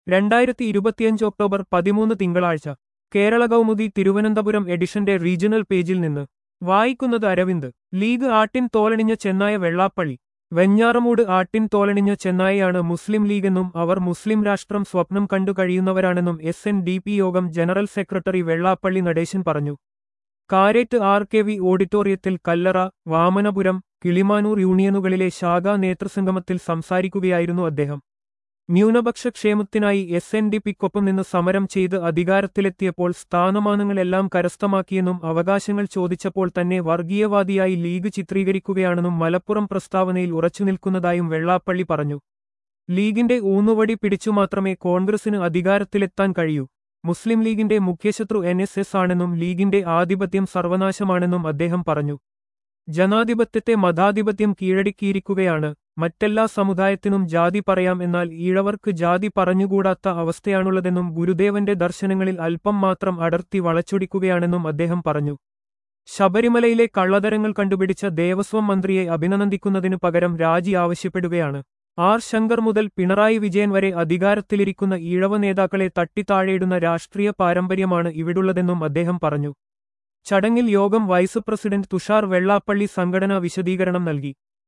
രണ്ടായിരത്തി ഇരുപത്തിയഞ്ച് ഒക്ടോബർ പതിമൂന്ന് തിങ്കളാഴ്ച കേരള കൗമുദി തിരുവനന്തപുരം എഡിഷന്റെ റീജിയണൽ പേജിൽ നിന്ന് വായിക്കുന്നത് അരവിന്ദ് ലീഗ് ആട്ടിൻ തോലണിഞ്ഞ ചെന്നായ വെള്ളാപ്പള്ളി വെഞ്ഞാറമൂട് ആട്ടിൻ തോലണിഞ്ഞ ചെന്നായയാണ് മുസ്ലിം ലീഗെന്നും അവർ മുസ്ലിം രാഷ്ട്രം സ്വപ്നം കണ്ടു കഴിയുന്നവരാണെന്നും എസ് എൻ ഡി പി യോഗം ജനറൽ സെക്രട്ടറി വെള്ളാപ്പള്ളി നടേശൻ പറഞ്ഞു കാരേറ്റ് ആർ കെ വി ഓഡിറ്റോറിയത്തിൽ കല്ലറ വാമനപുരം കിളിമാനൂർ യൂണിയനുകളിലെ ശാഖാ നേതൃസംഗമത്തിൽ സംസാരിക്കുകയായിരുന്നു അദ്ദേഹം ന്യൂനപക്ഷ ക്ഷേമത്തിനായി എസ് എൻ ഡി പിക്കൊപ്പം നിന്ന് സമരം ചെയ്ത് അധികാരത്തിലെത്തിയപ്പോൾ സ്ഥാനമാനങ്ങളെല്ലാം കരസ്ഥമാക്കിയെന്നും അവകാശങ്ങൾ ചോദിച്ചപ്പോൾ തന്നെ വർഗീയവാദിയായി ലീഗ് ചിത്രീകരിക്കുകയാണെന്നും മലപ്പുറം പ്രസ്താവനയിൽ ഉറച്ചുനിൽക്കുന്നതായും വെള്ളാപ്പള്ളി പറഞ്ഞു ലീഗിന്റെ ഊന്നുവടി പിടിച്ചു മാത്രമേ കോൺഗ്രസിന് അധികാരത്തിലെത്താൻ കഴിയൂ മുസ്ലിം ലീഗിന്റെ മുഖ്യശത്രു എൻ എസ് എസ് ആണെന്നും ലീഗിന്റെ ആധിപത്യം സർവനാശമാണെന്നും അദ്ദേഹം പറഞ്ഞു ജനാധിപത്യത്തെ മതാധിപത്യം കീഴടക്കിയിരിക്കുകയാണ് മറ്റെല്ലാ സമുദായത്തിനും ജാതി പറയാം എന്നാൽ ഈഴവർക്ക് ജാതി പറഞ്ഞുകൂടാത്ത അവസ്ഥയാണുള്ളതെന്നും ഗുരുദേവന്റെ ദർശനങ്ങളിൽ അല്പം മാത്രം അടർത്തി വളച്ചൊടിക്കുകയാണെന്നും അദ്ദേഹം പറഞ്ഞു ശബരിമലയിലെ കള്ളതരങ്ങൾ കണ്ടുപിടിച്ച ദേവസ്വം മന്ത്രിയെ അഭിനന്ദിക്കുന്നതിനു പകരം രാജി ആവശ്യപ്പെടുകയാണ് ആർ ശങ്കർ മുതൽ പിണറായി വിജയൻ വരെ അധികാരത്തിലിരിക്കുന്ന ഈഴവ നേതാക്കളെ തട്ടിത്താഴെയിടുന്ന രാഷ്ട്രീയ പാരമ്പര്യമാണ് ഇവിടുള്ളതെന്നും അദ്ദേഹം പറഞ്ഞു ചടങ്ങിൽ യോഗം വൈസ് പ്രസിഡന്റ് തുഷാർ വെള്ളാപ്പള്ളി സംഘടനാ വിശദീകരണം നൽകി